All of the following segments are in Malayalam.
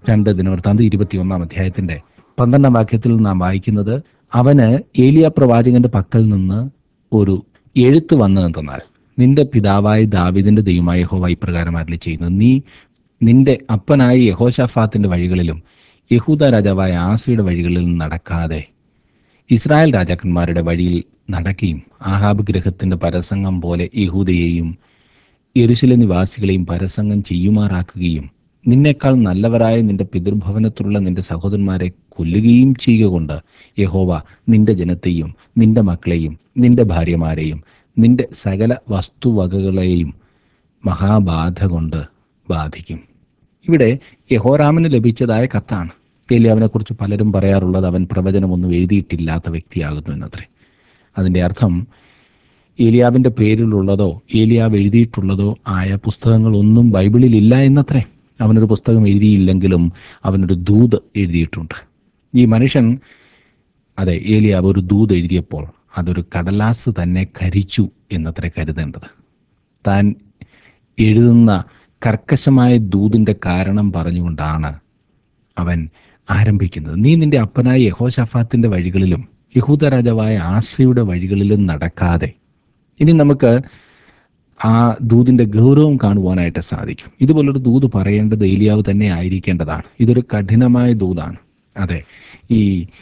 രണ്ട് ദിനവൃത്താന്ത് ഇരുപത്തിയൊന്നാം അധ്യായത്തിന്റെ പന്ത്രണ്ടാം വാക്യത്തിൽ നാം വായിക്കുന്നത് അവന് ഏലിയ പ്രവാചകന്റെ പക്കൽ നിന്ന് ഒരു എഴുത്ത് വന്നതെന്നാൽ നിന്റെ പിതാവായ ദാവിദിന്റെ ദൈവമായ യഹോവ ഇപ്രകാരം അരളി ചെയ്യുന്നു നീ നിന്റെ അപ്പനായ യഹോഷാഫാത്തിന്റെ വഴികളിലും യഹൂദ രാജാവായ ആസിയുടെ വഴികളിലും നടക്കാതെ ഇസ്രായേൽ രാജാക്കന്മാരുടെ വഴിയിൽ നടക്കുകയും ആഹാബ് ഗ്രഹത്തിന്റെ പരസംഗം പോലെ യഹൂദയെയും യെരുശല നിവാസികളെയും പരസംഗം ചെയ്യുമാറാക്കുകയും നിന്നേക്കാൾ നല്ലവരായ നിന്റെ പിതൃഭവനത്തിലുള്ള നിന്റെ സഹോദരന്മാരെ കൊല്ലുകയും ചെയ്യുക കൊണ്ട് യഹോവ നിന്റെ ജനത്തെയും നിന്റെ മക്കളെയും നിന്റെ ഭാര്യമാരെയും നിന്റെ സകല വസ്തുവകകളെയും മഹാബാധ കൊണ്ട് ബാധിക്കും ഇവിടെ യഹോറാമിന് ലഭിച്ചതായ കത്താണ് ഏലിയാവിനെ കുറിച്ച് പലരും പറയാറുള്ളത് അവൻ പ്രവചനമൊന്നും എഴുതിയിട്ടില്ലാത്ത വ്യക്തിയാകുന്നു എന്നത്രേ അതിൻ്റെ അർത്ഥം ഏലിയാവിൻ്റെ പേരിലുള്ളതോ ഏലിയാവ് എഴുതിയിട്ടുള്ളതോ ആയ പുസ്തകങ്ങളൊന്നും ബൈബിളിൽ ഇല്ല എന്നത്രേ അവനൊരു പുസ്തകം എഴുതിയില്ലെങ്കിലും അവനൊരു ദൂത് എഴുതിയിട്ടുണ്ട് ഈ മനുഷ്യൻ അതെ ഏലിയാവ് ഒരു ദൂത് എഴുതിയപ്പോൾ അതൊരു കടലാസ് തന്നെ കരിച്ചു എന്നത്രേ കരുതേണ്ടത് താൻ എഴുതുന്ന കർക്കശമായ ദൂതിൻ്റെ കാരണം പറഞ്ഞുകൊണ്ടാണ് അവൻ ആരംഭിക്കുന്നത് നീ നിന്റെ അപ്പനായ യഹോഷഫാത്തിന്റെ വഴികളിലും യഹൂദ രാജാവായ ആസയുടെ വഴികളിലും നടക്കാതെ ഇനി നമുക്ക് ആ ദൂതിന്റെ ഗൗരവം കാണുവാനായിട്ട് സാധിക്കും ഇതുപോലൊരു ദൂത് പറയേണ്ടത് ഏലിയാവ് തന്നെ ആയിരിക്കേണ്ടതാണ് ഇതൊരു കഠിനമായ ദൂതാണ് അതെ ഈ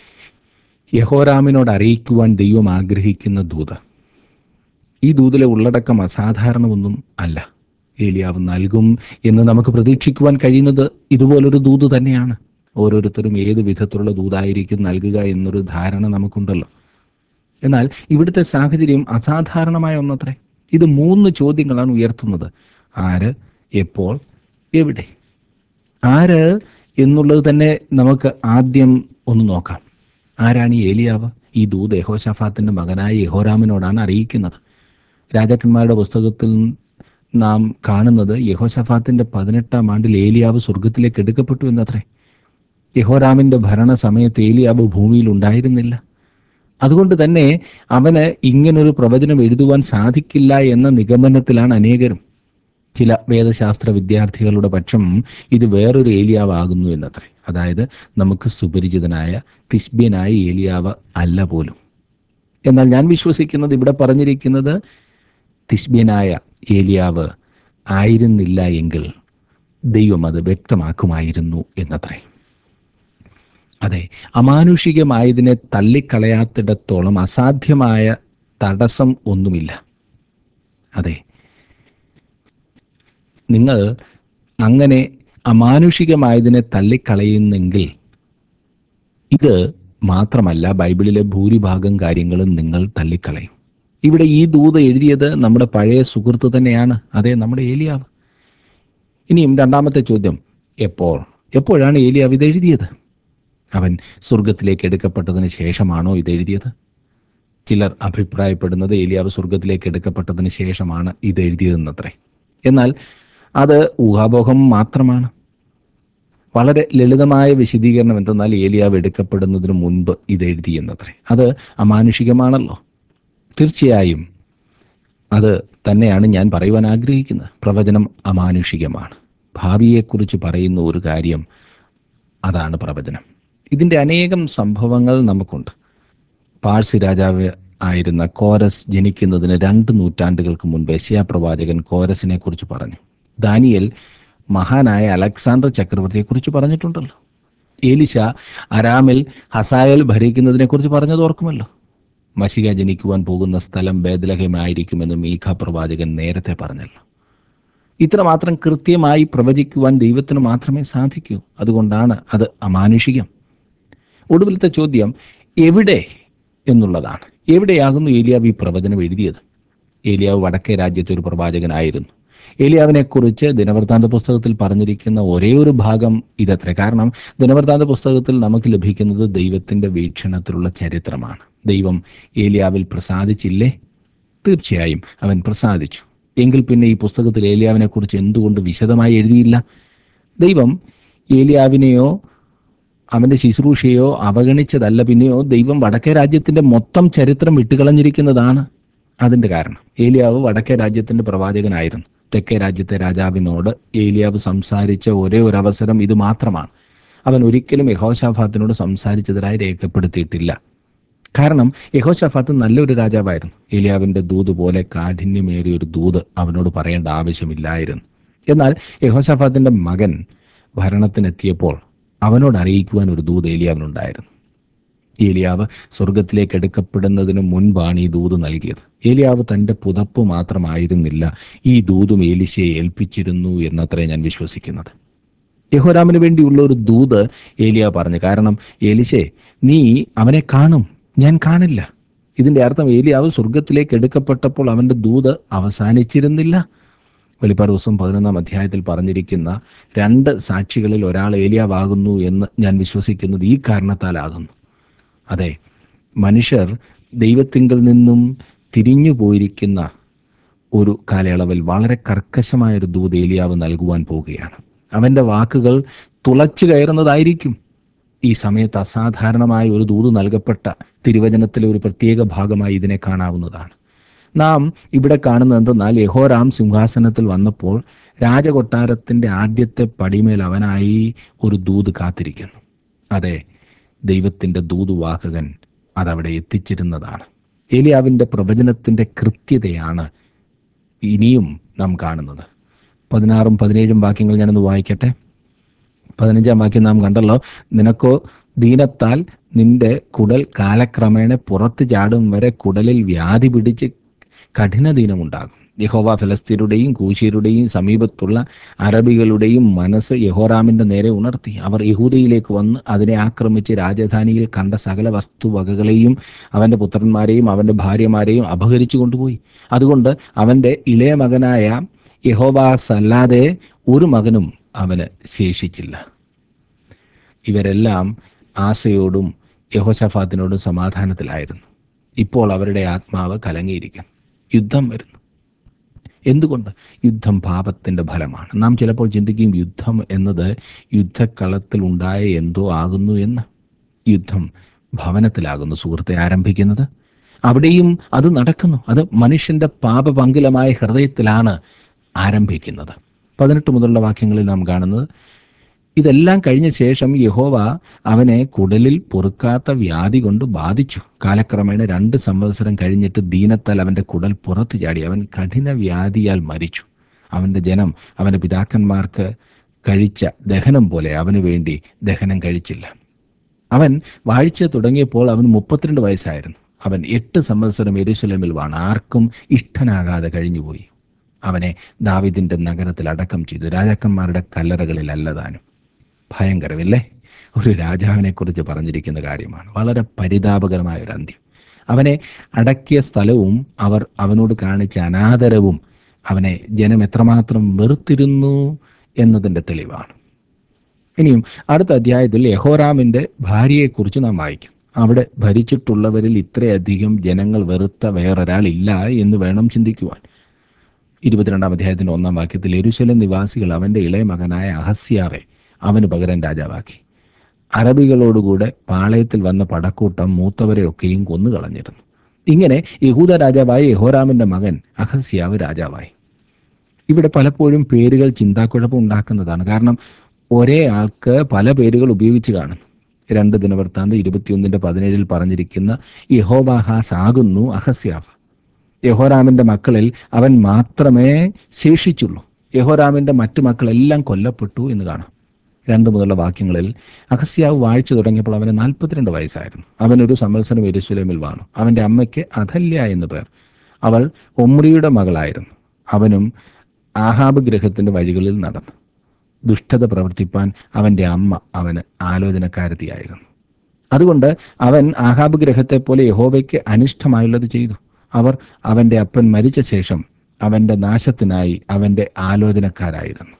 യഹോരാമിനോട് അറിയിക്കുവാൻ ദൈവം ആഗ്രഹിക്കുന്ന ദൂത് ഈ ദൂതിലെ ഉള്ളടക്കം അസാധാരണമൊന്നും അല്ല ഏലിയാവ് നൽകും എന്ന് നമുക്ക് പ്രതീക്ഷിക്കുവാൻ കഴിയുന്നത് ഇതുപോലൊരു ദൂത് തന്നെയാണ് ഓരോരുത്തരും ഏത് വിധത്തിലുള്ള ദൂതായിരിക്കും നൽകുക എന്നൊരു ധാരണ നമുക്കുണ്ടല്ലോ എന്നാൽ ഇവിടുത്തെ സാഹചര്യം അസാധാരണമായ ഒന്നത്രേ ഇത് മൂന്ന് ചോദ്യങ്ങളാണ് ഉയർത്തുന്നത് ആര് എപ്പോൾ എവിടെ ആര് എന്നുള്ളത് തന്നെ നമുക്ക് ആദ്യം ഒന്ന് നോക്കാം ആരാണ് ഈ ഏലിയാവ് ഈ ദൂത് യഹോഷഫാത്തിന്റെ മകനായ യഹോരാമിനോടാണ് അറിയിക്കുന്നത് രാജാക്കന്മാരുടെ പുസ്തകത്തിൽ നാം കാണുന്നത് യഹോഷഫാത്തിന്റെ പതിനെട്ടാം ആണ്ടിൽ ഏലിയാവ് സ്വർഗത്തിലേക്ക് എടുക്കപ്പെട്ടു എന്നത്രേ യഹോരാമിന്റെ ഭരണ സമയത്ത് ഏലിയാവ് ഭൂമിയിൽ ഉണ്ടായിരുന്നില്ല അതുകൊണ്ട് തന്നെ അവന് ഇങ്ങനൊരു പ്രവചനം എഴുതുവാൻ സാധിക്കില്ല എന്ന നിഗമനത്തിലാണ് അനേകരും ചില വേദശാസ്ത്ര വിദ്യാർത്ഥികളുടെ പക്ഷം ഇത് വേറൊരു ഏലിയാവാകുന്നു എന്നത്രേ അതായത് നമുക്ക് സുപരിചിതനായ തിസ്ബ്യനായ ഏലിയാവ് അല്ല പോലും എന്നാൽ ഞാൻ വിശ്വസിക്കുന്നത് ഇവിടെ പറഞ്ഞിരിക്കുന്നത് തിസ്ബ്യനായ ഏലിയാവ് ആയിരുന്നില്ല എങ്കിൽ ദൈവം അത് വ്യക്തമാക്കുമായിരുന്നു എന്നത്രേ അതെ അമാനുഷികമായതിനെ തള്ളിക്കളയാത്തിടത്തോളം അസാധ്യമായ തടസ്സം ഒന്നുമില്ല അതെ നിങ്ങൾ അങ്ങനെ അമാനുഷികമായതിനെ തള്ളിക്കളയുന്നെങ്കിൽ ഇത് മാത്രമല്ല ബൈബിളിലെ ഭൂരിഭാഗം കാര്യങ്ങളും നിങ്ങൾ തള്ളിക്കളയും ഇവിടെ ഈ ദൂത് എഴുതിയത് നമ്മുടെ പഴയ സുഹൃത്ത് തന്നെയാണ് അതെ നമ്മുടെ ഏലിയാവ് ഇനിയും രണ്ടാമത്തെ ചോദ്യം എപ്പോൾ എപ്പോഴാണ് ഏലിയാവ് ഇത് എഴുതിയത് അവൻ സ്വർഗത്തിലേക്ക് എടുക്കപ്പെട്ടതിന് ശേഷമാണോ ഇത് എഴുതിയത് ചിലർ അഭിപ്രായപ്പെടുന്നത് ഏലിയാവ് സ്വർഗത്തിലേക്ക് എടുക്കപ്പെട്ടതിന് ശേഷമാണ് ഇത് എഴുതിയതെന്നത്രേ എന്നാൽ അത് ഊഹാപോഹം മാത്രമാണ് വളരെ ലളിതമായ വിശദീകരണം എന്തെന്നാൽ ഏലിയാവ് എടുക്കപ്പെടുന്നതിന് മുൻപ് ഇത് എഴുതി എന്നത്രേ അത് അമാനുഷികമാണല്ലോ തീർച്ചയായും അത് തന്നെയാണ് ഞാൻ പറയുവാൻ ആഗ്രഹിക്കുന്നത് പ്രവചനം അമാനുഷികമാണ് ഭാവിയെക്കുറിച്ച് പറയുന്ന ഒരു കാര്യം അതാണ് പ്രവചനം ഇതിൻ്റെ അനേകം സംഭവങ്ങൾ നമുക്കുണ്ട് പാഴ്സി രാജാവ് ആയിരുന്ന കോരസ് ജനിക്കുന്നതിന് രണ്ട് നൂറ്റാണ്ടുകൾക്ക് മുൻപ് യശയാ പ്രവാചകൻ കോരസിനെ കുറിച്ച് പറഞ്ഞു ദാനിയൽ മഹാനായ അലക്സാണ്ടർ ചക്രവർത്തിയെക്കുറിച്ച് പറഞ്ഞിട്ടുണ്ടല്ലോ ഏലിശ അരാമിൽ ഹസായൽ ഭരിക്കുന്നതിനെ കുറിച്ച് പറഞ്ഞത് ഓർക്കുമല്ലോ മഷിക ജനിക്കുവാൻ പോകുന്ന സ്ഥലം ബേദലഹമായിരിക്കുമെന്ന് മീഖ പ്രവാചകൻ നേരത്തെ പറഞ്ഞല്ലോ ഇത്രമാത്രം കൃത്യമായി പ്രവചിക്കുവാൻ ദൈവത്തിന് മാത്രമേ സാധിക്കൂ അതുകൊണ്ടാണ് അത് അമാനുഷികം ഒടുവിലത്തെ ചോദ്യം എവിടെ എന്നുള്ളതാണ് എവിടെയാകുന്നു ഏലിയാവ് ഈ പ്രവചനം എഴുതിയത് ഏലിയാവ് വടക്കേ രാജ്യത്തെ ഒരു പ്രവാചകനായിരുന്നു ഏലിയാവിനെ കുറിച്ച് ദിനവൃത്താന്ത പുസ്തകത്തിൽ പറഞ്ഞിരിക്കുന്ന ഒരേ ഒരു ഭാഗം ഇതത്രേ കാരണം ദിനവൃത്താന്ത പുസ്തകത്തിൽ നമുക്ക് ലഭിക്കുന്നത് ദൈവത്തിന്റെ വീക്ഷണത്തിലുള്ള ചരിത്രമാണ് ദൈവം ഏലിയാവിൽ പ്രസാദിച്ചില്ലേ തീർച്ചയായും അവൻ പ്രസാദിച്ചു എങ്കിൽ പിന്നെ ഈ പുസ്തകത്തിൽ ഏലിയാവിനെ കുറിച്ച് എന്തുകൊണ്ട് വിശദമായി എഴുതിയില്ല ദൈവം ഏലിയാവിനെയോ അവന്റെ ശുശ്രൂഷയോ അവഗണിച്ചതല്ല പിന്നെയോ ദൈവം വടക്കേ രാജ്യത്തിന്റെ മൊത്തം ചരിത്രം വിട്ടുകളഞ്ഞിരിക്കുന്നതാണ് അതിന്റെ കാരണം ഏലിയാവ് വടക്കേ രാജ്യത്തിന്റെ പ്രവാചകനായിരുന്നു തെക്കേ രാജ്യത്തെ രാജാവിനോട് ഏലിയാവ് സംസാരിച്ച ഒരേ ഒരു അവസരം ഇത് മാത്രമാണ് അവൻ ഒരിക്കലും യഹോശാഫാത്തിനോട് സംസാരിച്ചതായി രേഖപ്പെടുത്തിയിട്ടില്ല കാരണം യഹോശാഫാത്ത് നല്ലൊരു രാജാവായിരുന്നു ഏലിയാവിന്റെ ദൂത് പോലെ കാഠിന്യമേറിയ ഒരു ദൂത് അവനോട് പറയേണ്ട ആവശ്യമില്ലായിരുന്നു എന്നാൽ യഹോശാഫാത്തിന്റെ മകൻ ഭരണത്തിനെത്തിയപ്പോൾ അവനോട് അറിയിക്കുവാൻ ഒരു ദൂത് ഏലിയാവിനുണ്ടായിരുന്നു ഏലിയാവ് സ്വർഗത്തിലേക്ക് എടുക്കപ്പെടുന്നതിന് മുൻപാണ് ഈ ദൂത് നൽകിയത് ഏലിയാവ് തന്റെ പുതപ്പ് മാത്രമായിരുന്നില്ല ഈ ദൂതും ഏലിശയെ ഏൽപ്പിച്ചിരുന്നു എന്നത്രേ ഞാൻ വിശ്വസിക്കുന്നത് യഹോരാമിന് വേണ്ടിയുള്ള ഒരു ദൂത് ഏലിയ പറഞ്ഞു കാരണം ഏലിശേ നീ അവനെ കാണും ഞാൻ കാണില്ല ഇതിന്റെ അർത്ഥം ഏലിയാവ് സ്വർഗത്തിലേക്ക് എടുക്കപ്പെട്ടപ്പോൾ അവന്റെ ദൂത് അവസാനിച്ചിരുന്നില്ല വെളിപ്പാട് ദിവസം പതിനൊന്നാം അധ്യായത്തിൽ പറഞ്ഞിരിക്കുന്ന രണ്ട് സാക്ഷികളിൽ ഒരാൾ ഏലിയാവാകുന്നു എന്ന് ഞാൻ വിശ്വസിക്കുന്നത് ഈ കാരണത്താലാകുന്നു അതെ മനുഷ്യർ ദൈവത്തിങ്കിൽ നിന്നും തിരിഞ്ഞു പോയിരിക്കുന്ന ഒരു കാലയളവിൽ വളരെ കർക്കശമായ ഒരു ദൂത് ഏലിയാവ് നൽകുവാൻ പോവുകയാണ് അവന്റെ വാക്കുകൾ തുളച്ചു കയറുന്നതായിരിക്കും ഈ സമയത്ത് അസാധാരണമായ ഒരു ദൂത് നൽകപ്പെട്ട തിരുവചനത്തിലെ ഒരു പ്രത്യേക ഭാഗമായി ഇതിനെ കാണാവുന്നതാണ് നാം ഇവിടെ കാണുന്നത് എന്തെന്നാൽ യഹോരാം സിംഹാസനത്തിൽ വന്നപ്പോൾ രാജകൊട്ടാരത്തിന്റെ ആദ്യത്തെ പടിമേൽ അവനായി ഒരു ദൂത് കാത്തിരിക്കുന്നു അതെ ദൈവത്തിന്റെ ദൂതുവാഹകൻ അതവിടെ എത്തിച്ചിരുന്നതാണ് ഏലിയാവിന്റെ പ്രവചനത്തിന്റെ കൃത്യതയാണ് ഇനിയും നാം കാണുന്നത് പതിനാറും പതിനേഴും വാക്യങ്ങൾ ഞാനൊന്ന് വായിക്കട്ടെ പതിനഞ്ചാം വാക്യം നാം കണ്ടല്ലോ നിനക്കോ ദീനത്താൽ നിന്റെ കുടൽ കാലക്രമേണ പുറത്ത് ചാടും വരെ കുടലിൽ വ്യാധി പിടിച്ച് കഠിനദീനമുണ്ടാകും യഹോവ ഫലസ്തീരുടെയും കൂശീരുടെയും സമീപത്തുള്ള അറബികളുടെയും മനസ്സ് യഹോറാമിന്റെ നേരെ ഉണർത്തി അവർ യഹൂദയിലേക്ക് വന്ന് അതിനെ ആക്രമിച്ച് രാജധാനിയിൽ കണ്ട സകല വസ്തുവകകളെയും അവന്റെ പുത്രന്മാരെയും അവന്റെ ഭാര്യമാരെയും അപഹരിച്ചു കൊണ്ടുപോയി അതുകൊണ്ട് അവന്റെ ഇളയ മകനായ യഹോവാസ് അല്ലാതെ ഒരു മകനും അവന് ശേഷിച്ചില്ല ഇവരെല്ലാം ആസയോടും യഹോശഫാത്തിനോടും സമാധാനത്തിലായിരുന്നു ഇപ്പോൾ അവരുടെ ആത്മാവ് കലങ്ങിയിരിക്കും യുദ്ധം വരുന്നു എന്തുകൊണ്ട് യുദ്ധം പാപത്തിന്റെ ഫലമാണ് നാം ചിലപ്പോൾ ചിന്തിക്കും യുദ്ധം എന്നത് യുദ്ധക്കളത്തിൽ ഉണ്ടായ എന്തോ ആകുന്നു എന്ന് യുദ്ധം ഭവനത്തിലാകുന്നു സുഹൃത്തെ ആരംഭിക്കുന്നത് അവിടെയും അത് നടക്കുന്നു അത് മനുഷ്യന്റെ പാപപങ്കിലമായ ഹൃദയത്തിലാണ് ആരംഭിക്കുന്നത് പതിനെട്ട് മുതലുള്ള വാക്യങ്ങളിൽ നാം കാണുന്നത് ഇതെല്ലാം കഴിഞ്ഞ ശേഷം യഹോവ അവനെ കുടലിൽ പൊറുക്കാത്ത വ്യാധി കൊണ്ട് ബാധിച്ചു കാലക്രമേണ രണ്ട് സംവത്സരം കഴിഞ്ഞിട്ട് ദീനത്താൽ അവന്റെ കുടൽ പുറത്തു ചാടി അവൻ കഠിന വ്യാധിയാൽ മരിച്ചു അവന്റെ ജനം അവന്റെ പിതാക്കന്മാർക്ക് കഴിച്ച ദഹനം പോലെ അവന് വേണ്ടി ദഹനം കഴിച്ചില്ല അവൻ വാഴ്ച തുടങ്ങിയപ്പോൾ അവൻ മുപ്പത്തിരണ്ട് വയസ്സായിരുന്നു അവൻ എട്ട് സംവത്സരം എരുസലേമിൽ വാണ് ആർക്കും ഇഷ്ടനാകാതെ കഴിഞ്ഞുപോയി അവനെ ദാവിദിന്റെ നഗരത്തിൽ അടക്കം ചെയ്തു രാജാക്കന്മാരുടെ കല്ലറകളിൽ അല്ലതാനും ഭയങ്കരമില്ലേ ഒരു രാജാവിനെ കുറിച്ച് പറഞ്ഞിരിക്കുന്ന കാര്യമാണ് വളരെ പരിതാപകരമായ ഒരു അന്ത്യം അവനെ അടക്കിയ സ്ഥലവും അവർ അവനോട് കാണിച്ച അനാദരവും അവനെ ജനം എത്രമാത്രം വെറുത്തിരുന്നു എന്നതിൻ്റെ തെളിവാണ് ഇനിയും അടുത്ത അധ്യായത്തിൽ യഹോറാമിന്റെ ഭാര്യയെക്കുറിച്ച് നാം വായിക്കും അവിടെ ഭരിച്ചിട്ടുള്ളവരിൽ ഇത്രയധികം ജനങ്ങൾ വെറുത്ത വേറൊരാൾ ഇല്ല എന്ന് വേണം ചിന്തിക്കുവാൻ ഇരുപത്തിരണ്ടാം അധ്യായത്തിന്റെ ഒന്നാം വാക്യത്തിൽ എരുശലം നിവാസികൾ അവന്റെ ഇളയ മകനായ അഹസ്യാവെ അവന് പകരം രാജാവാക്കി അറബികളോടുകൂടെ പാളയത്തിൽ വന്ന പടക്കൂട്ടം മൂത്തവരെയൊക്കെയും കൊന്നുകളഞ്ഞിരുന്നു ഇങ്ങനെ യഹൂദ രാജാവായ യഹോറാമിന്റെ മകൻ അഹസ്യാവ് രാജാവായി ഇവിടെ പലപ്പോഴും പേരുകൾ ചിന്താക്കുഴപ്പം ഉണ്ടാക്കുന്നതാണ് കാരണം ഒരേ ആൾക്ക് പല പേരുകൾ ഉപയോഗിച്ച് കാണുന്നു രണ്ട് ദിനവൃത്താന്ത ഇരുപത്തിയൊന്നിന്റെ പതിനേഴിൽ പറഞ്ഞിരിക്കുന്ന യഹോബാഹാസ് ആകുന്നു അഹസ്യാവ് യഹോരാമിന്റെ മക്കളിൽ അവൻ മാത്രമേ ശേഷിച്ചുള്ളൂ യഹോരാമിന്റെ മറ്റു മക്കളെല്ലാം കൊല്ലപ്പെട്ടു എന്ന് കാണാം രണ്ട് മുതലുള്ള വാക്യങ്ങളിൽ അഹസ്യാവ് വാഴ്ച തുടങ്ങിയപ്പോൾ അവന് നാൽപ്പത്തിരണ്ട് വയസ്സായിരുന്നു അവനൊരു സംവത്സരം എരുസലേമിൽ വാണു അവന്റെ അമ്മയ്ക്ക് അഥല്യ എന്നു പേർ അവൾ ഒമ്രിയുടെ മകളായിരുന്നു അവനും ആഹാബ് ഗ്രഹത്തിന്റെ വഴികളിൽ നടന്നു ദുഷ്ടത പ്രവർത്തിപ്പാൻ അവന്റെ അമ്മ അവന് ആലോചനക്കാരത്തിയായിരുന്നു അതുകൊണ്ട് അവൻ ആഹാബ് ഗ്രഹത്തെ പോലെ യഹോവയ്ക്ക് അനിഷ്ടമായുള്ളത് ചെയ്തു അവർ അവന്റെ അപ്പൻ മരിച്ച ശേഷം അവന്റെ നാശത്തിനായി അവന്റെ ആലോചനക്കാരായിരുന്നു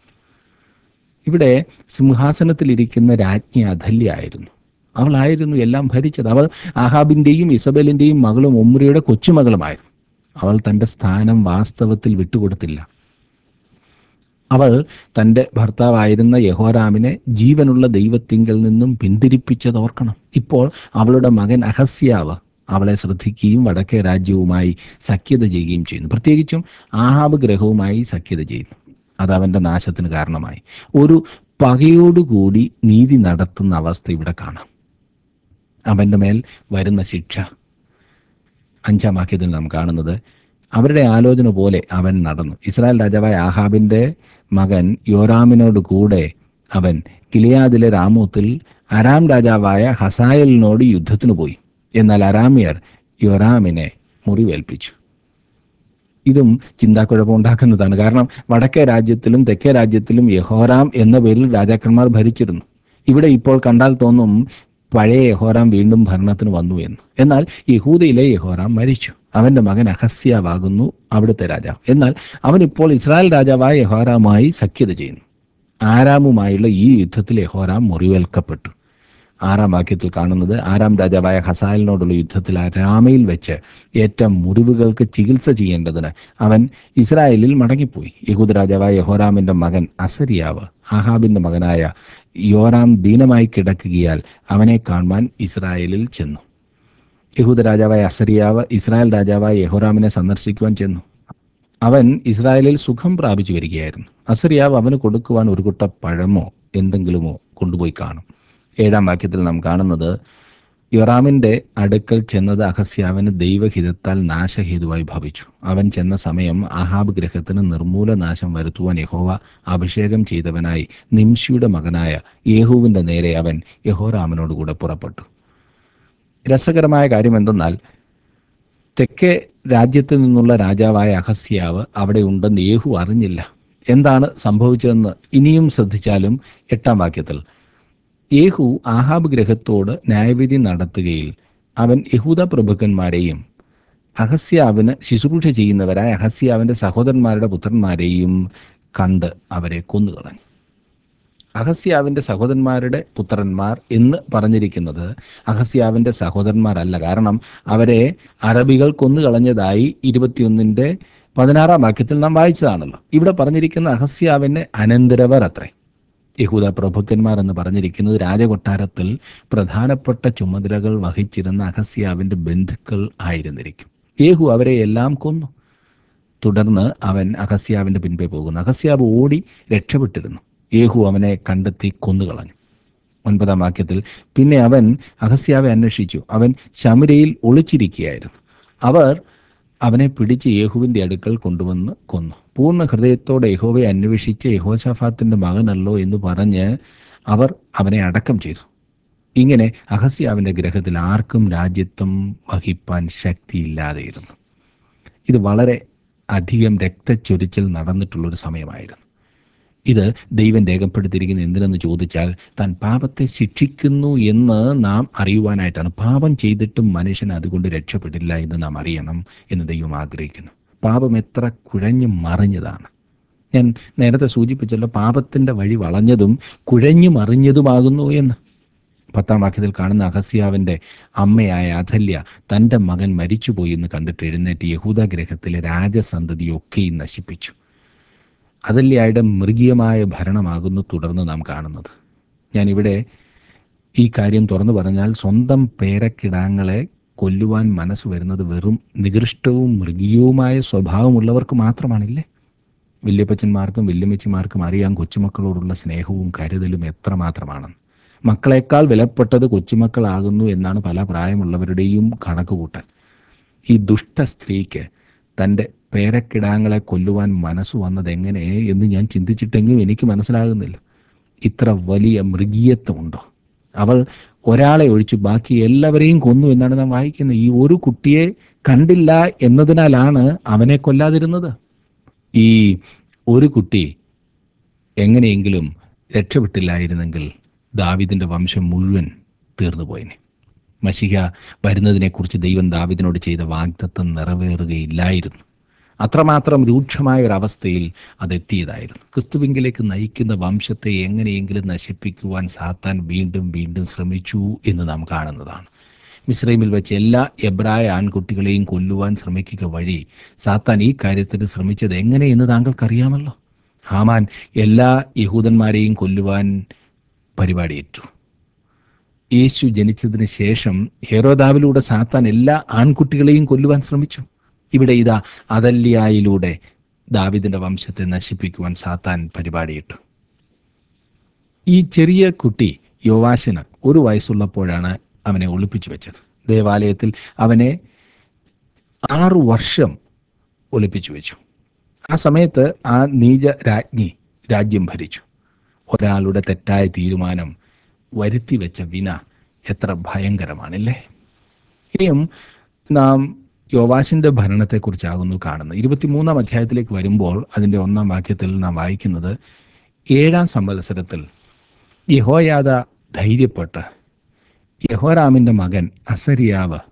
ഇവിടെ സിംഹാസനത്തിലിരിക്കുന്ന രാജ്ഞി അധല്യായിരുന്നു അവളായിരുന്നു എല്ലാം ഭരിച്ചത് അവൾ ആഹാബിന്റെയും ഇസബലിന്റെയും മകളും ഒമ്രിയുടെ കൊച്ചുമകളുമായിരുന്നു അവൾ തന്റെ സ്ഥാനം വാസ്തവത്തിൽ വിട്ടുകൊടുത്തില്ല അവൾ തൻ്റെ ഭർത്താവായിരുന്ന യഹോരാമിനെ ജീവനുള്ള ദൈവത്തിങ്കൽ നിന്നും പിന്തിരിപ്പിച്ചത് ഓർക്കണം ഇപ്പോൾ അവളുടെ മകൻ അഹസ്യാവ് അവളെ ശ്രദ്ധിക്കുകയും വടക്കേ രാജ്യവുമായി സഖ്യത ചെയ്യുകയും ചെയ്യുന്നു പ്രത്യേകിച്ചും ആഹാബ് ഗ്രഹവുമായി സഖ്യത ചെയ്യുന്നു അത് അവൻ്റെ നാശത്തിന് കാരണമായി ഒരു പകയോടുകൂടി നീതി നടത്തുന്ന അവസ്ഥ ഇവിടെ കാണാം അവൻ്റെ മേൽ വരുന്ന ശിക്ഷ അഞ്ചാം വാക്യത്തിൽ നാം കാണുന്നത് അവരുടെ ആലോചന പോലെ അവൻ നടന്നു ഇസ്രായേൽ രാജാവായ ആഹാബിന്റെ മകൻ യോരാമിനോട് കൂടെ അവൻ കിലിയാദിലെ രാമൂത്തിൽ അരാം രാജാവായ ഹസായലിനോട് യുദ്ധത്തിന് പോയി എന്നാൽ അരാമിയർ യോരാമിനെ മുറിവേൽപ്പിച്ചു ഇതും ചിന്താക്കുഴപ്പമുണ്ടാക്കുന്നതാണ് കാരണം വടക്കേ രാജ്യത്തിലും തെക്കേ രാജ്യത്തിലും യഹോറാം എന്ന പേരിൽ രാജാക്കന്മാർ ഭരിച്ചിരുന്നു ഇവിടെ ഇപ്പോൾ കണ്ടാൽ തോന്നും പഴയ യഹോറാം വീണ്ടും ഭരണത്തിന് വന്നു എന്ന് എന്നാൽ യഹൂദയിലെ യഹോറാം മരിച്ചു അവന്റെ മകൻ അഹസ്യാവാകുന്നു അവിടുത്തെ രാജാവ് എന്നാൽ അവൻ ഇപ്പോൾ ഇസ്രായേൽ രാജാവായ യഹോറാമായി സഖ്യത ചെയ്യുന്നു ആരാമുമായുള്ള ഈ യുദ്ധത്തിൽ യഹോറാം മുറിവേൽക്കപ്പെട്ടു ആറാം വാക്യത്തിൽ കാണുന്നത് ആറാം രാജാവായ ഹസാലിനോടുള്ള യുദ്ധത്തിൽ ആ രാമയിൽ വെച്ച് ഏറ്റ മുറിവുകൾക്ക് ചികിത്സ ചെയ്യേണ്ടതിന് അവൻ ഇസ്രായേലിൽ മടങ്ങിപ്പോയി യഹൂദ രാജാവായ യഹോറാമിന്റെ മകൻ അസരിയാവ് ആഹാബിന്റെ മകനായ യോറാം ദീനമായി കിടക്കുകയാൽ അവനെ കാണുവാൻ ഇസ്രായേലിൽ ചെന്നു യഹൂദ രാജാവായ അസരിയാവ് ഇസ്രായേൽ രാജാവായ യഹോറാമിനെ സന്ദർശിക്കുവാൻ ചെന്നു അവൻ ഇസ്രായേലിൽ സുഖം പ്രാപിച്ചു വരികയായിരുന്നു അസരിയാവ് അവന് കൊടുക്കുവാൻ ഒരു കുട്ട പഴമോ എന്തെങ്കിലുമോ കൊണ്ടുപോയി കാണും ഏഴാം വാക്യത്തിൽ നാം കാണുന്നത് യൊറാമിന്റെ അടുക്കൽ ചെന്നത് അഹസ്യാവിന് ദൈവഹിതത്താൽ നാശഹേതുവായി ഭവിച്ചു അവൻ ചെന്ന സമയം ആഹാബ് ഗ്രഹത്തിന് നിർമൂല നാശം വരുത്തുവാൻ യഹോവ അഭിഷേകം ചെയ്തവനായി നിംഷിയുടെ മകനായ യേഹുവിന്റെ നേരെ അവൻ യഹോറാമിനോട് കൂടെ പുറപ്പെട്ടു രസകരമായ കാര്യം എന്തെന്നാൽ തെക്കേ രാജ്യത്ത് നിന്നുള്ള രാജാവായ അഹസ്യാവ് അവിടെ ഉണ്ടെന്ന് യേഹു അറിഞ്ഞില്ല എന്താണ് സംഭവിച്ചതെന്ന് ഇനിയും ശ്രദ്ധിച്ചാലും എട്ടാം വാക്യത്തിൽ യേഹു ആഹാബ് ഗ്രഹത്തോട് ന്യായവിധി നടത്തുകയിൽ അവൻ യഹൂദ പ്രഭുക്കന്മാരെയും അഹസ്യാവിന് ശുശ്രൂഷ ചെയ്യുന്നവരായ അഹസ്യാവിന്റെ സഹോദരന്മാരുടെ പുത്രന്മാരെയും കണ്ട് അവരെ കൊന്നുകളഞ്ഞു അഹസ്യാവിന്റെ സഹോദരന്മാരുടെ പുത്രന്മാർ എന്ന് പറഞ്ഞിരിക്കുന്നത് അഹസ്യാവിന്റെ സഹോദരന്മാരല്ല കാരണം അവരെ അറബികൾ കൊന്നുകളഞ്ഞതായി ഇരുപത്തിയൊന്നിന്റെ പതിനാറാം വാക്യത്തിൽ നാം വായിച്ചതാണല്ലോ ഇവിടെ പറഞ്ഞിരിക്കുന്ന അഹസ്യാവിന്റെ അനന്തരവർ അത്രേ യഹൂദ പ്രഭുക്കന്മാർ എന്ന് പറഞ്ഞിരിക്കുന്നത് രാജകൊട്ടാരത്തിൽ പ്രധാനപ്പെട്ട ചുമതലകൾ വഹിച്ചിരുന്ന അഹസ്യാവിന്റെ ബന്ധുക്കൾ ആയിരുന്നിരിക്കും യേഹു അവരെ എല്ലാം കൊന്നു തുടർന്ന് അവൻ അഹസ്യാവിന്റെ പിൻപേ പോകുന്നു അഹസ്യാവ് ഓടി രക്ഷപ്പെട്ടിരുന്നു യേഹു അവനെ കണ്ടെത്തി കൊന്നുകളഞ്ഞു ഒൻപതാം വാക്യത്തിൽ പിന്നെ അവൻ അഹസ്യാവെ അന്വേഷിച്ചു അവൻ ശമരയിൽ ഒളിച്ചിരിക്കുകയായിരുന്നു അവർ അവനെ പിടിച്ച് യേഹുവിന്റെ അടുക്കൽ കൊണ്ടുവന്ന് കൊന്നു പൂർണ്ണ ഹൃദയത്തോടെ യഹോവയെ അന്വേഷിച്ച് യഹോശാഫാത്തിന്റെ മകനല്ലോ എന്ന് പറഞ്ഞ് അവർ അവനെ അടക്കം ചെയ്തു ഇങ്ങനെ അഹസ്യാവിന്റെ ഗ്രഹത്തിൽ ആർക്കും രാജ്യത്വം വഹിപ്പാൻ ശക്തിയില്ലാതെയിരുന്നു ഇത് വളരെ അധികം രക്തച്ചൊരിച്ചിൽ നടന്നിട്ടുള്ളൊരു സമയമായിരുന്നു ഇത് ദൈവം രേഖപ്പെടുത്തിയിരിക്കുന്ന എന്തിനെന്ന് ചോദിച്ചാൽ താൻ പാപത്തെ ശിക്ഷിക്കുന്നു എന്ന് നാം അറിയുവാനായിട്ടാണ് പാപം ചെയ്തിട്ടും മനുഷ്യൻ അതുകൊണ്ട് രക്ഷപ്പെട്ടില്ല എന്ന് നാം അറിയണം എന്ന് ദൈവം ആഗ്രഹിക്കുന്നു പാപം എത്ര കുഴഞ്ഞു മറിഞ്ഞതാണ് ഞാൻ നേരത്തെ സൂചിപ്പിച്ചല്ലോ പാപത്തിന്റെ വഴി വളഞ്ഞതും കുഴഞ്ഞു മറിഞ്ഞതുമാകുന്നു എന്ന് പത്താം വാക്യത്തിൽ കാണുന്ന അഹസ്യാവിന്റെ അമ്മയായ അഥല്യ തന്റെ മകൻ മരിച്ചുപോയി എന്ന് കണ്ടിട്ട് എഴുന്നേറ്റ് യഹൂദ ഗ്രഹത്തിലെ രാജസന്തതിയൊക്കെയും നശിപ്പിച്ചു അതല്യായുടെ മൃഗീയമായ ഭരണമാകുന്നു തുടർന്ന് നാം കാണുന്നത് ഞാനിവിടെ ഈ കാര്യം തുറന്നു പറഞ്ഞാൽ സ്വന്തം പേരക്കിടാങ്ങളെ കൊല്ലുവാൻ മനസ്സ് വരുന്നത് വെറും നികൃഷ്ടവും മൃഗീയവുമായ സ്വഭാവമുള്ളവർക്ക് മാത്രമാണില്ലേ വല്യപ്പച്ചന്മാർക്കും വല്യമ്മച്ചിമാർക്കും അറിയാം കൊച്ചുമക്കളോടുള്ള സ്നേഹവും കരുതലും എത്രമാത്രമാണെന്ന് മക്കളെക്കാൾ വിലപ്പെട്ടത് കൊച്ചുമക്കളാകുന്നു എന്നാണ് പല പ്രായമുള്ളവരുടെയും കണക്കുകൂട്ടൽ ഈ ദുഷ്ട സ്ത്രീക്ക് തൻ്റെ പേരക്കിടാങ്ങളെ കൊല്ലുവാൻ മനസ്സ് വന്നത് എങ്ങനെ എന്ന് ഞാൻ ചിന്തിച്ചിട്ടെങ്കിലും എനിക്ക് മനസ്സിലാകുന്നില്ല ഇത്ര വലിയ മൃഗീയത്വമുണ്ടോ അവൾ ഒരാളെ ഒഴിച്ച് ബാക്കി എല്ലാവരെയും കൊന്നു എന്നാണ് നാം വായിക്കുന്നത് ഈ ഒരു കുട്ടിയെ കണ്ടില്ല എന്നതിനാലാണ് അവനെ കൊല്ലാതിരുന്നത് ഈ ഒരു കുട്ടി എങ്ങനെയെങ്കിലും രക്ഷപ്പെട്ടില്ലായിരുന്നെങ്കിൽ ദാവിദിന്റെ വംശം മുഴുവൻ തീർന്നു പോയിനെ മഷിക വരുന്നതിനെക്കുറിച്ച് ദൈവം ദാവിദിനോട് ചെയ്ത വാഗ്ദത്തം നിറവേറുകയില്ലായിരുന്നു അത്രമാത്രം രൂക്ഷമായ ഒരു അവസ്ഥയിൽ അതെത്തിയതായിരുന്നു ക്രിസ്തുവിങ്കിലേക്ക് നയിക്കുന്ന വംശത്തെ എങ്ങനെയെങ്കിലും നശിപ്പിക്കുവാൻ സാത്താൻ വീണ്ടും വീണ്ടും ശ്രമിച്ചു എന്ന് നാം കാണുന്നതാണ് മിശ്രൈമിൽ വെച്ച് എല്ലാ എബ്രായ ആൺകുട്ടികളെയും കൊല്ലുവാൻ ശ്രമിക്കുക വഴി സാത്താൻ ഈ കാര്യത്തിന് ശ്രമിച്ചത് എങ്ങനെയെന്ന് താങ്കൾക്കറിയാമല്ലോ ഹാമാൻ എല്ലാ യഹൂദന്മാരെയും കൊല്ലുവാൻ പരിപാടിയേറ്റു യേശു ജനിച്ചതിന് ശേഷം ഹെറോദാവിലൂടെ സാത്താൻ എല്ലാ ആൺകുട്ടികളെയും കൊല്ലുവാൻ ശ്രമിച്ചു ഇവിടെ ഇതാ അതല്യായിലൂടെ ദാവിദിന്റെ വംശത്തെ നശിപ്പിക്കുവാൻ സാത്താൻ പരിപാടിയിട്ടു ഈ ചെറിയ കുട്ടി യോവാശിന് ഒരു വയസ്സുള്ളപ്പോഴാണ് അവനെ ഒളിപ്പിച്ചു വെച്ചത് ദേവാലയത്തിൽ അവനെ ആറു വർഷം ഒളിപ്പിച്ചു വെച്ചു ആ സമയത്ത് ആ നീച രാജ്ഞി രാജ്യം ഭരിച്ചു ഒരാളുടെ തെറ്റായ തീരുമാനം വരുത്തി വെച്ച വിന എത്ര ഭയങ്കരമാണല്ലേ ഇനിയും നാം യോവാശിന്റെ ഭരണത്തെക്കുറിച്ചാകുന്നു കാണുന്നത് ഇരുപത്തിമൂന്നാം അധ്യായത്തിലേക്ക് വരുമ്പോൾ അതിൻ്റെ ഒന്നാം വാക്യത്തിൽ നാം വായിക്കുന്നത് ഏഴാം സംവത്സരത്തിൽ യഹോയാദ ധൈര്യപ്പെട്ട് യഹോറാമിൻ്റെ മകൻ അസരിയാവ്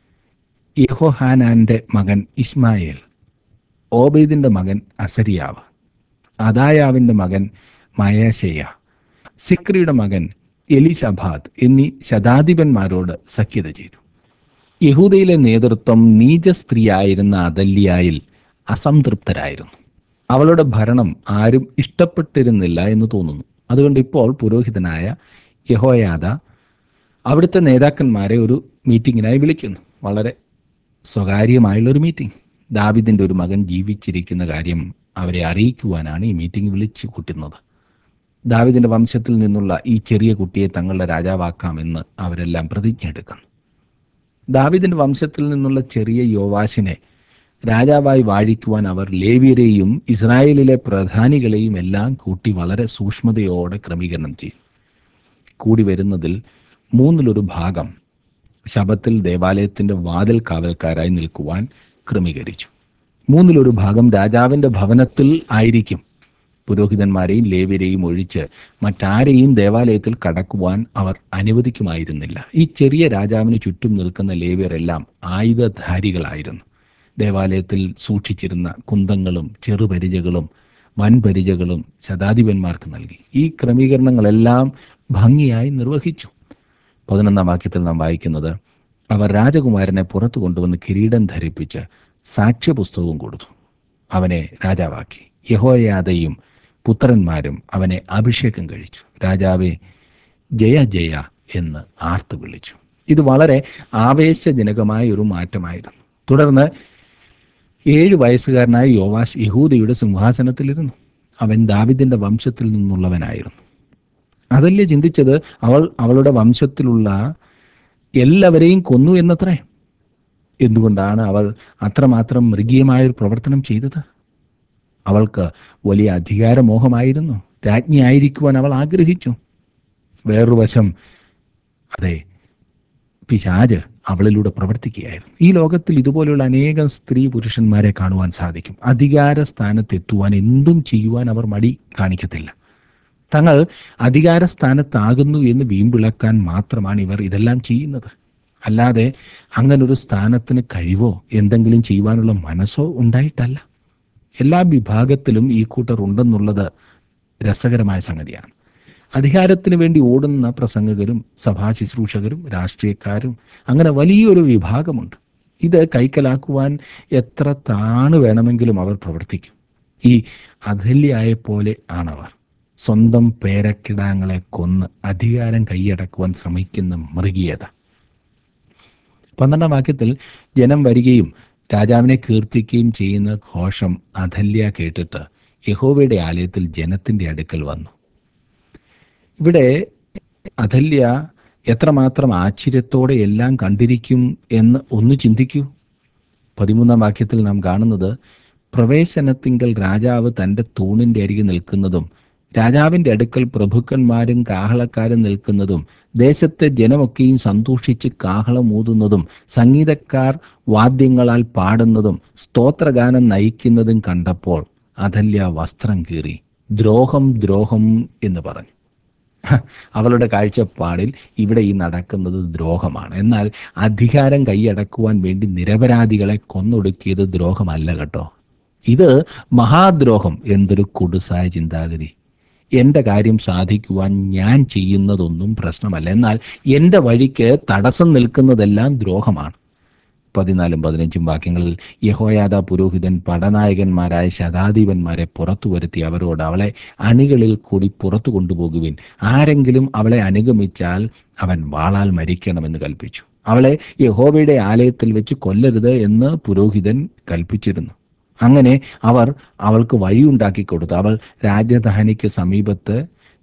യഹോഹാനാന്റെ മകൻ ഇസ്മായേൽ ഓബേദിന്റെ മകൻ അസരിയാവ് അദായാവിന്റെ മകൻ മയാശയ സിക്രിയുടെ മകൻ എലിശബാദ് എന്നീ ശതാധിപന്മാരോട് സഖ്യത ചെയ്തു യഹൂദയിലെ നേതൃത്വം നീച സ്ത്രീയായിരുന്ന അതല്യായിൽ അസംതൃപ്തരായിരുന്നു അവളുടെ ഭരണം ആരും ഇഷ്ടപ്പെട്ടിരുന്നില്ല എന്ന് തോന്നുന്നു അതുകൊണ്ട് ഇപ്പോൾ പുരോഹിതനായ യഹോയാദ അവിടുത്തെ നേതാക്കന്മാരെ ഒരു മീറ്റിങ്ങിനായി വിളിക്കുന്നു വളരെ സ്വകാര്യമായുള്ള ഒരു മീറ്റിംഗ് ദാവിദിന്റെ ഒരു മകൻ ജീവിച്ചിരിക്കുന്ന കാര്യം അവരെ അറിയിക്കുവാനാണ് ഈ മീറ്റിംഗ് വിളിച്ചു കൂട്ടുന്നത് ദാവിദിന്റെ വംശത്തിൽ നിന്നുള്ള ഈ ചെറിയ കുട്ടിയെ തങ്ങളുടെ രാജാവാക്കാമെന്ന് അവരെല്ലാം പ്രതിജ്ഞ എടുക്കുന്നു ദാവിദിന്റെ വംശത്തിൽ നിന്നുള്ള ചെറിയ യോവാശിനെ രാജാവായി വാഴിക്കുവാൻ അവർ ലേവ്യരെയും ഇസ്രായേലിലെ പ്രധാനികളെയും എല്ലാം കൂട്ടി വളരെ സൂക്ഷ്മതയോടെ ക്രമീകരണം ചെയ്യും കൂടി വരുന്നതിൽ മൂന്നിലൊരു ഭാഗം ശബത്തിൽ ദേവാലയത്തിന്റെ വാതിൽ കാവൽക്കാരായി നിൽക്കുവാൻ ക്രമീകരിച്ചു മൂന്നിലൊരു ഭാഗം രാജാവിന്റെ ഭവനത്തിൽ ആയിരിക്കും പുരോഹിതന്മാരെയും ലേവ്യരെയും ഒഴിച്ച് മറ്റാരെയും ദേവാലയത്തിൽ കടക്കുവാൻ അവർ അനുവദിക്കുമായിരുന്നില്ല ഈ ചെറിയ രാജാവിന് ചുറ്റും നിൽക്കുന്ന ലേവ്യരെല്ലാം ആയുധധാരികളായിരുന്നു ദേവാലയത്തിൽ സൂക്ഷിച്ചിരുന്ന കുന്തങ്ങളും ചെറുപരിചകളും വൻപരിചകളും ശതാധിപന്മാർക്ക് നൽകി ഈ ക്രമീകരണങ്ങളെല്ലാം ഭംഗിയായി നിർവഹിച്ചു പതിനൊന്നാം വാക്യത്തിൽ നാം വായിക്കുന്നത് അവർ രാജകുമാരനെ പുറത്തു കൊണ്ടുവന്ന് കിരീടം ധരിപ്പിച്ച് സാക്ഷ്യപുസ്തകവും കൊടുത്തു അവനെ രാജാവാക്കി യഹോയാദയും പുത്രന്മാരും അവനെ അഭിഷേകം കഴിച്ചു രാജാവെ ജയ ജയ എന്ന് ആർത്തു വിളിച്ചു ഇത് വളരെ ആവേശജനകമായ ഒരു മാറ്റമായിരുന്നു തുടർന്ന് ഏഴ് വയസ്സുകാരനായ യോവാശ് യഹൂദയുടെ സിംഹാസനത്തിലിരുന്നു അവൻ ദാവിദിന്റെ വംശത്തിൽ നിന്നുള്ളവനായിരുന്നു അതല്ലേ ചിന്തിച്ചത് അവൾ അവളുടെ വംശത്തിലുള്ള എല്ലാവരെയും കൊന്നു എന്നത്രേ എന്തുകൊണ്ടാണ് അവൾ അത്രമാത്രം മൃഗീയമായൊരു പ്രവർത്തനം ചെയ്തത് അവൾക്ക് വലിയ അധികാരമോഹമായിരുന്നു രാജ്ഞിയായിരിക്കുവാൻ അവൾ ആഗ്രഹിച്ചു വേറൊരു വശം അതെ പിശാജ് അവളിലൂടെ പ്രവർത്തിക്കുകയായിരുന്നു ഈ ലോകത്തിൽ ഇതുപോലെയുള്ള അനേകം സ്ത്രീ പുരുഷന്മാരെ കാണുവാൻ സാധിക്കും അധികാര സ്ഥാനത്തെത്തുവാൻ എന്തും ചെയ്യുവാൻ അവർ മടി കാണിക്കത്തില്ല തങ്ങൾ അധികാര സ്ഥാനത്താകുന്നു എന്ന് വീമ്പിളക്കാൻ മാത്രമാണ് ഇവർ ഇതെല്ലാം ചെയ്യുന്നത് അല്ലാതെ അങ്ങനൊരു സ്ഥാനത്തിന് കഴിവോ എന്തെങ്കിലും ചെയ്യുവാനുള്ള മനസ്സോ ഉണ്ടായിട്ടല്ല എല്ലാ വിഭാഗത്തിലും ഈ കൂട്ടർ ഉണ്ടെന്നുള്ളത് രസകരമായ സംഗതിയാണ് അധികാരത്തിന് വേണ്ടി ഓടുന്ന പ്രസംഗകരും സഭാ ശുശ്രൂഷകരും രാഷ്ട്രീയക്കാരും അങ്ങനെ വലിയൊരു വിഭാഗമുണ്ട് ഇത് കൈക്കലാക്കുവാൻ എത്ര താണ് വേണമെങ്കിലും അവർ പ്രവർത്തിക്കും ഈ അധല്യായെ പോലെ ആണവർ സ്വന്തം പേരക്കിടാങ്ങളെ കൊന്ന് അധികാരം കൈയടക്കുവാൻ ശ്രമിക്കുന്ന മൃഗീയത പന്ത്രണ്ടാം വാക്യത്തിൽ ജനം വരികയും രാജാവിനെ കീർത്തിക്കുകയും ചെയ്യുന്ന ഘോഷം അധല്യ കേട്ടിട്ട് യഹോവയുടെ ആലയത്തിൽ ജനത്തിന്റെ അടുക്കൽ വന്നു ഇവിടെ അധല്യ എത്രമാത്രം ആശ്ചര്യത്തോടെ എല്ലാം കണ്ടിരിക്കും എന്ന് ഒന്ന് ചിന്തിക്കൂ പതിമൂന്നാം വാക്യത്തിൽ നാം കാണുന്നത് പ്രവേശനത്തിങ്കൽ രാജാവ് തൻ്റെ തൂണിൻ്റെ അരികെ നിൽക്കുന്നതും രാജാവിൻ്റെ അടുക്കൽ പ്രഭുക്കന്മാരും കാഹളക്കാരും നിൽക്കുന്നതും ദേശത്തെ ജനമൊക്കെയും സന്തോഷിച്ച് കാഹളം ഊതുന്നതും സംഗീതക്കാർ വാദ്യങ്ങളാൽ പാടുന്നതും സ്തോത്രഗാനം നയിക്കുന്നതും കണ്ടപ്പോൾ അതല്യ വസ്ത്രം കീറി ദ്രോഹം ദ്രോഹം എന്ന് പറഞ്ഞു ഹ, അവളുടെ കാഴ്ചപ്പാടിൽ ഇവിടെ ഈ നടക്കുന്നത് ദ്രോഹമാണ് എന്നാൽ അധികാരം കൈയടക്കുവാൻ വേണ്ടി നിരപരാധികളെ കൊന്നൊടുക്കിയത് ദ്രോഹമല്ല കേട്ടോ ഇത് മഹാദ്രോഹം എന്തൊരു കുടുസായ ചിന്താഗതി എൻ്റെ കാര്യം സാധിക്കുവാൻ ഞാൻ ചെയ്യുന്നതൊന്നും പ്രശ്നമല്ല എന്നാൽ എൻ്റെ വഴിക്ക് തടസ്സം നിൽക്കുന്നതെല്ലാം ദ്രോഹമാണ് പതിനാലും പതിനഞ്ചും വാക്യങ്ങളിൽ യഹോയാദ പുരോഹിതൻ പടനായകന്മാരായ ശതാധിപന്മാരെ പുറത്തു വരുത്തി അവരോട് അവളെ അണികളിൽ കൂടി പുറത്തു കൊണ്ടുപോകുവിൻ ആരെങ്കിലും അവളെ അനുഗമിച്ചാൽ അവൻ വാളാൽ മരിക്കണമെന്ന് കൽപ്പിച്ചു അവളെ യഹോവയുടെ ആലയത്തിൽ വെച്ച് കൊല്ലരുത് എന്ന് പുരോഹിതൻ കൽപ്പിച്ചിരുന്നു അങ്ങനെ അവർ അവൾക്ക് വഴിയുണ്ടാക്കി കൊടുത്തു അവൾ രാജധാനിക്ക് സമീപത്ത്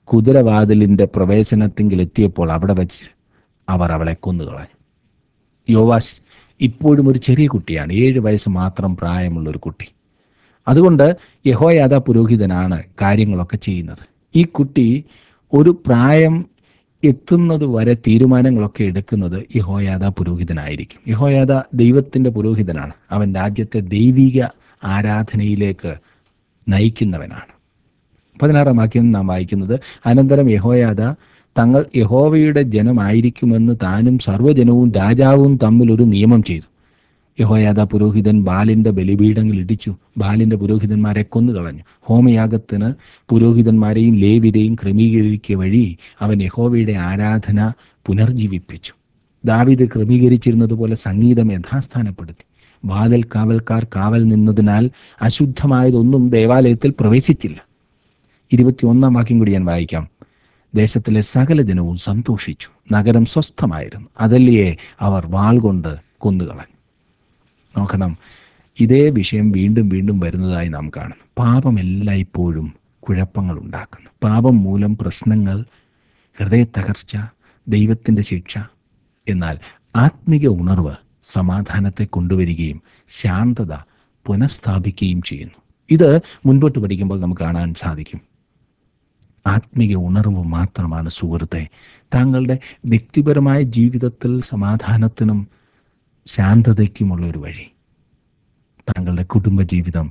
കുതിരവാതിലിന്റെ പ്രവേശനത്തിങ്കിൽ എത്തിയപ്പോൾ അവിടെ വെച്ച് അവർ അവളെ കൊന്നുകളഞ്ഞു യോവാശ് ഇപ്പോഴും ഒരു ചെറിയ കുട്ടിയാണ് ഏഴ് വയസ്സ് മാത്രം പ്രായമുള്ള ഒരു കുട്ടി അതുകൊണ്ട് യഹോയാദ പുരോഹിതനാണ് കാര്യങ്ങളൊക്കെ ചെയ്യുന്നത് ഈ കുട്ടി ഒരു പ്രായം എത്തുന്നത് വരെ തീരുമാനങ്ങളൊക്കെ എടുക്കുന്നത് യഹോയാദ പുരോഹിതനായിരിക്കും യഹോയാദ ദൈവത്തിന്റെ പുരോഹിതനാണ് അവൻ രാജ്യത്തെ ദൈവിക ആരാധനയിലേക്ക് നയിക്കുന്നവനാണ് പതിനാറാം വാക്യം നാം വായിക്കുന്നത് അനന്തരം യഹോയാദ തങ്ങൾ യഹോവയുടെ ജനമായിരിക്കുമെന്ന് താനും സർവ്വജനവും രാജാവും തമ്മിൽ ഒരു നിയമം ചെയ്തു യഹോയാദ പുരോഹിതൻ ബാലിന്റെ ബലിപീഠങ്ങൾ ഇടിച്ചു ബാലിന്റെ പുരോഹിതന്മാരെ കൊന്നുകളഞ്ഞു ഹോമയാഗത്തിന് പുരോഹിതന്മാരെയും ലേവിരെയും ക്രമീകരിക്കുക വഴി അവൻ യഹോവയുടെ ആരാധന പുനർജീവിപ്പിച്ചു ദാവീദ് ക്രമീകരിച്ചിരുന്നത് പോലെ സംഗീതം യഥാസ്ഥാനപ്പെടുത്തി വാതിൽ കാവൽക്കാർ കാവൽ നിന്നതിനാൽ അശുദ്ധമായതൊന്നും ദേവാലയത്തിൽ പ്രവേശിച്ചില്ല ഇരുപത്തിയൊന്നാം വാക്യം കൂടി ഞാൻ വായിക്കാം ദേശത്തിലെ സകല ജനവും സന്തോഷിച്ചു നഗരം സ്വസ്ഥമായിരുന്നു അതല്ലയെ അവർ വാൾ കൊണ്ട് കൊന്നുകളഞ്ഞു നോക്കണം ഇതേ വിഷയം വീണ്ടും വീണ്ടും വരുന്നതായി നാം കാണുന്നു പാപം എല്ലായ്പ്പോഴും കുഴപ്പങ്ങൾ ഉണ്ടാക്കുന്നു പാപം മൂലം പ്രശ്നങ്ങൾ ഹൃദയ തകർച്ച ദൈവത്തിൻ്റെ ശിക്ഷ എന്നാൽ ആത്മിക ഉണർവ് സമാധാനത്തെ കൊണ്ടുവരികയും ശാന്തത പുനഃസ്ഥാപിക്കുകയും ചെയ്യുന്നു ഇത് മുൻപോട്ട് പഠിക്കുമ്പോൾ നമുക്ക് കാണാൻ സാധിക്കും ആത്മിക ഉണർവ് മാത്രമാണ് സുഹൃത്തെ താങ്കളുടെ വ്യക്തിപരമായ ജീവിതത്തിൽ സമാധാനത്തിനും ശാന്തതയ്ക്കുമുള്ള ഒരു വഴി താങ്കളുടെ കുടുംബജീവിതം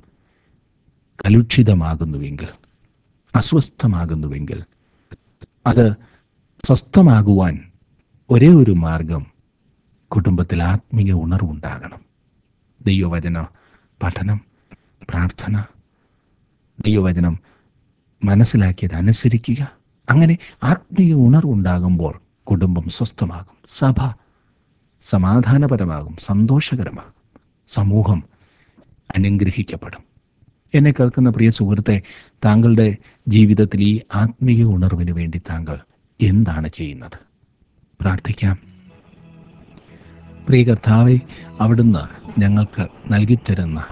കലുഷിതമാകുന്നുവെങ്കിൽ അസ്വസ്ഥമാകുന്നുവെങ്കിൽ അത് സ്വസ്ഥമാകുവാൻ ഒരേ ഒരു മാർഗം കുടുംബത്തിൽ ആത്മീയ ഉണർവുണ്ടാകണം ദൈവവചന പഠനം പ്രാർത്ഥന ദൈവവചനം മനസ്സിലാക്കിയത് അനുസരിക്കുക അങ്ങനെ ആത്മീയ ഉണർവുണ്ടാകുമ്പോൾ കുടുംബം സ്വസ്ഥമാകും സഭ സമാധാനപരമാകും സന്തോഷകരമാകും സമൂഹം അനുഗ്രഹിക്കപ്പെടും എന്നെ കേൾക്കുന്ന പ്രിയ സുഹൃത്തെ താങ്കളുടെ ജീവിതത്തിൽ ഈ ആത്മീയ ഉണർവിന് വേണ്ടി താങ്കൾ എന്താണ് ചെയ്യുന്നത് പ്രാർത്ഥിക്കാം പ്രിയ കർത്താവെ അവിടുന്ന് ഞങ്ങൾക്ക് നൽകിത്തരുന്ന